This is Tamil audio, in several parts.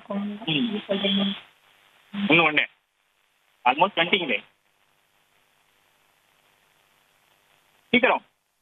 இருக்கும் ம். எப்படி சொல்றீங்க இன்னும் ஒண்ணு ஆல்மோஸ்ட் வந்துட்டீங்களே சீக்கிரம்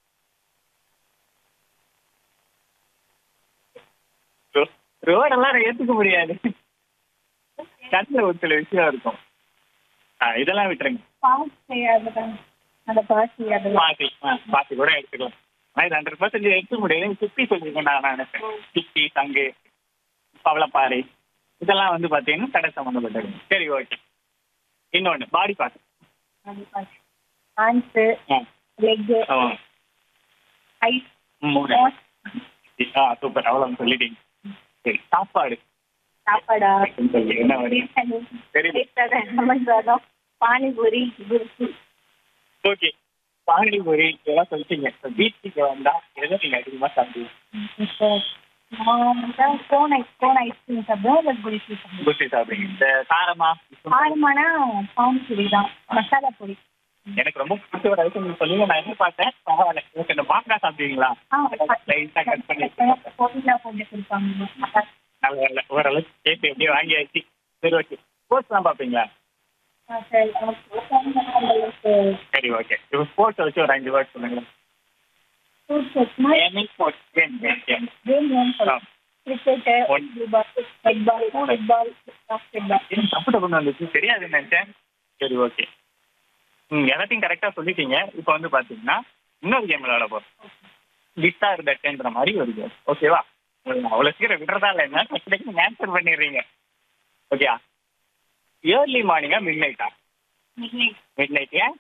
ரோடெல்லாம் ஏத்துக்க முடியாது கண்ணில் ஒரு சில விஷயம் இருக்கும் ஆ, இதெல்லாம் விட்டுருங்க பாசி அதெல்லாம் அந்த பாசி அதெல்லாம் பாசி ஆ, பாசி கூட எடுத்துக்கலாம் ஆனால் இது ஹண்ட்ரட் பர்சன்டேஜ் எடுக்க முடியாது சுத்தி சொல்லிருக்கேன் நான் நினைச்சேன் சுத்தி சங்கு பவளப்பாறை இதெல்லாம் வந்து பார்த்தீங்கன்னா கடை சம்மந்தப்பட்டது சரி ஓகே இன்னொன்று பாடி பார்ட் அது பாசி hands ah leg ah eyes மூணு ஆ சூப்பர் அவ்வளோ சொல்லிட்டீங்க சரி சாப்பாடு சாப்பாடா சொல்லி என்ன வரி சரி லெமன் சாதம் பானிபூரி குருசி ஓகே பானிபூரி இதெல்லாம் சொல்லிட்டீங்க இப்போ பீச்சுக்கு வந்தா எதை நீங்கள் அதிகமாக சாப்பிடுவீங்க நான் கோன் ஐஸ் கோன் ஐஸ்கிரீம் சாப்பிடுவோம் இல்லை குருசி சாப்பிடுவோம் குஸ்தி சாப்பிடுவீங்க இந்த காரமா காரமானா பானிபூரி தான் மசாலா பொரி எனக்கு ரொம்ப பிடிச்ச ஒரு ஐட்டம் நீங்க சொல்லுங்க நான் எதிர்பார்த்தேன் பரவாயில்ல உங்களுக்கு இந்த மாங்காய் சாப்பிடுவீங்களா ஆ லைட்டாக கட் பண்ணி பொடியில் போட்டு கொடுப்பாங்க நல்ல வேலை ஓரளவுக்கு கேட்டு எப்படியோ வாங்கியாச்சு சரி ஓகே ஸ்போர்ட்ஸ்லாம் பார்ப்பீங்களா சரி உங்களுக்கு சரி ஓகே இப்போ ஸ்போர்ட்ஸ் வச்சு ஒரு அஞ்சு வேர்ட் சொல்லுங்க ஃப்ரூட்ஸ் வச்சுனா gaming sports game game game game name சொல்லலாம் cricket one. Head ball football basketball இது தப்பு தப்புன்னு வந்துச்சு தெரியாதுன்னு நினைச்சேன் சரி ஓகே ம் எல்லாத்தையும் கரெக்டாக சொல்லிட்டீங்க இப்போ வந்து பார்த்தீங்கன்னா இன்னொரு கேம் விளையாட போகிறோம் விட்டா இருந்தன்ற மாதிரி ஒரு கேம் ஓகேவா அவ்வளோ சீக்கிரம் விடுறதா இல்லை என்ன டக்கு ஆன்சர் பண்ணிடுறீங்க ஓகேயா இயர்லி மார்னிங்கா மிட் நைட்டா மிட் நைட் ஏன்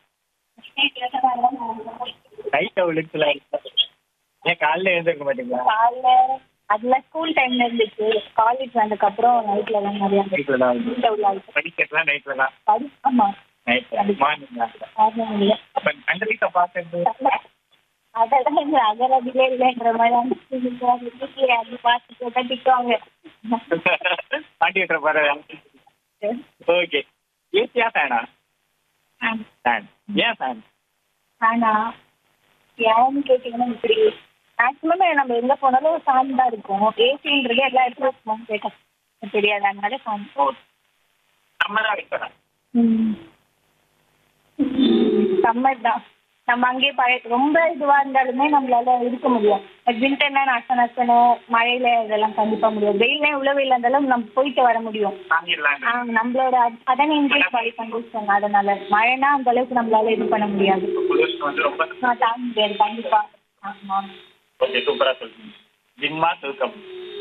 நைட் அவ்வளோக்குல ஏன் காலைல எழுந்திருக்க மாட்டீங்களா காலைல அதெல்லாம் ஸ்கூல் டைம்ல இருந்துச்சு காலேஜ் வந்ததுக்கப்புறம் நைட்ல எல்லாம் நிறைய நைட்டில் தான் வீட்டை உள்ள ஆயிடுச்சு. படிக்கிறதுலாம் நைட்டில் தான் படி ஆமா நைட் மார்னிங் தான் காரணம் இல்லை அப்போ அந்த வீட்டை பார்க்கறது அதெல்லாம் எங்க அகரதிலே இல்லைன்ற மாதிரி அந்த வீட்டுல அது பார்த்து போட்டா திட்டுவாங்க பாட்டி விட்டுற போகிற ஓகே ஏசியா ஃபேனா ஃபேன் ஏன் ஃபேன் ஆனா ஏன்னு கேட்டீங்கன்னா இப்படி மேக்ஸிமம் நம்ம எங்க போனாலும் ஃபேன் தான் இருக்கும் ஏசின்றது எல்லா இடத்துலயும் இருக்குமான்னு கேட்டேன் தெரியாது அதனால ஃபேன் ஓ சம்மராக இருக்கிறா சம்மர் தான் நம்ம அங்கேயே பழைய ரொம்ப இதுவா இருந்தாலுமே நம்மளால இருக்க முடியும் வின்டர்னா நச நசன மழையில இதெல்லாம் கண்டிப்பா முடியும் வெயில்ல எவ்வளவு வெயில் இருந்தாலும் நம்ம போயிட்டு வர முடியும் தாங்கிடலாங்க ஆஹ் நம்மளோட அத- அதானே இங்கிலீஷ் படி கண்டிஷன் அதனால மழைனா அந்த அளவுக்கு நம்மளால இது பண்ண முடியாது குளிர்ச்சி வந்து ரொம்ப நான் தாங்க முடியாது கண்டிப்பா ஆமா ஓகே சூப்பராக சொல்லுங்க ஜிம்மா தூக்கம்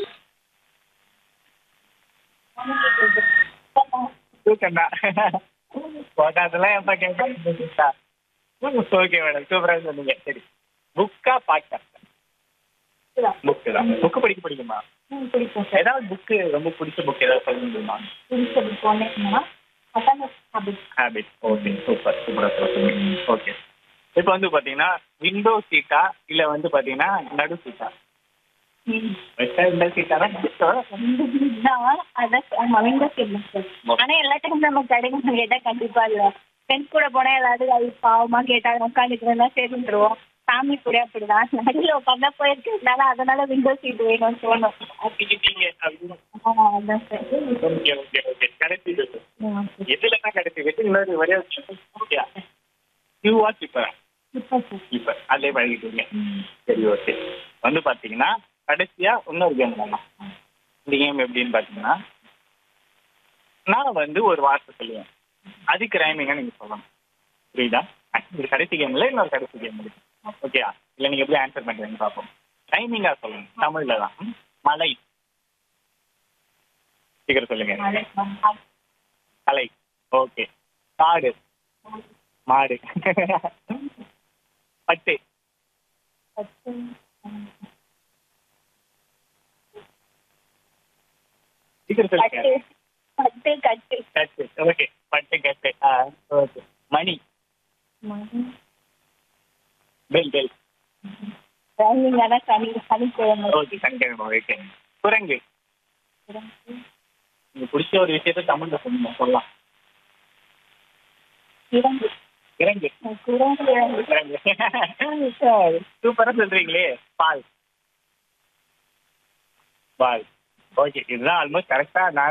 தூக்கம் தான் போட்டாதெல்லாம் எப்போ கேட்டா ஓகே மேடம் சூப்பராக சொன்னீங்க சரி புக்கா பாட்டா புக்கு தான் புக்கு படிக்க பிடிக்குமா ம், பிடிக்கும் சார் ஏதாவது புக்கு ரொம்ப பிடிச்ச புக் ஏதாவது சொல்ல முடியுமா பிடிச்ச புக் ஒன்றுனா அதான் ஹாபிட் ஹேபிட் ஓகே சூப்பர் சூப்பராக சொல்லுங்க ஓகே இப்போ வந்து பார்த்தீங்கன்னா விண்டோ சீட்டா இல்லை வந்து பார்த்தீங்கன்னா நடு சீட்டா வெஸ்டா விண்டோ சீட்டா தான் அதான் ஆமா விண்டோஸ் இல்லை சார் ஆனா எல்லா டைம் நம்ம கடைக்கு கேட்டா கண்டிப்பா இல்ல ஃப்ரெண்ட்ஸ் கூட போனா ஏதாவது அது பாவமா கேட்டாங்க உட்காந்துக்கிறதா சரின்றுவோம் ஃபேமிலி கூட அப்படிதான் நடுவில் உட்காந்தா போயிருக்கிறதுனால அதனால விண்டோ சீட் வேணும்னு தோணும் ஆக்கிக்கிட்டீங்க அப்படின்னு ஆமா அதான் சார் ஓகே ஓகே ஓகே கடைசி இது. ம், எதுல தான் கடைசி வெற்றி இன்னொரு ஒரே ஓகே கியூவா சிப்பரா இப்போ சார் இப்போ அதிலே பழகிட்டீங்க ம். சரி ஓகே வந்து பார்த்தீங்கன்னா கடைசியா இன்னொரு கேம் பண்ணலாம் இந்த கேம் எப்படின்னு பார்த்தீங்கன்னா நான் வந்து ஒரு வார்த்தை சொல்லுவேன் அதுக்கு ரைமிங்கா நீங்க சொல்லணும் புரியுதா இது கடைசி கேம்ல இன்னொரு கடைசி கேம் இருக்கு ஓகேயா இல்லை நீங்க எப்படி ஆன்சர் பண்றீங்க பார்ப்போம் ரைமிங்கா சொல்லணும் தமிழ்ல தான் ம்? மலை சீக்கிரம் சொல்லுங்க மழை வந்தா கலை ஓகே காடு மாடு பட்டு பத்து, ம், சீக்கிரம் சொல்லுங்க கட்டு கட்டு கட்டு கட்டு ஓகே பட்டு கட்டு ஆ ஓகே மணி மணி பெல் பெல் ரைமிங்கான சனி சனிக்கிழமை ஓகே சங்கரன் ஓகே குரங்கு குரங்கு, உங்களுக்கு பிடிச்ச ஒரு விஷயத்த தமிழ்ல சொல்லுங்க சொல்லலாம் இறங்கு இறங்கு குரங்கு இறங்கு குரங்கு சூப்பரா சொல்றீங்களே பால் பால் ஓகே இதுதான் ஆல்மோஸ்ட் கரெக்டா நான்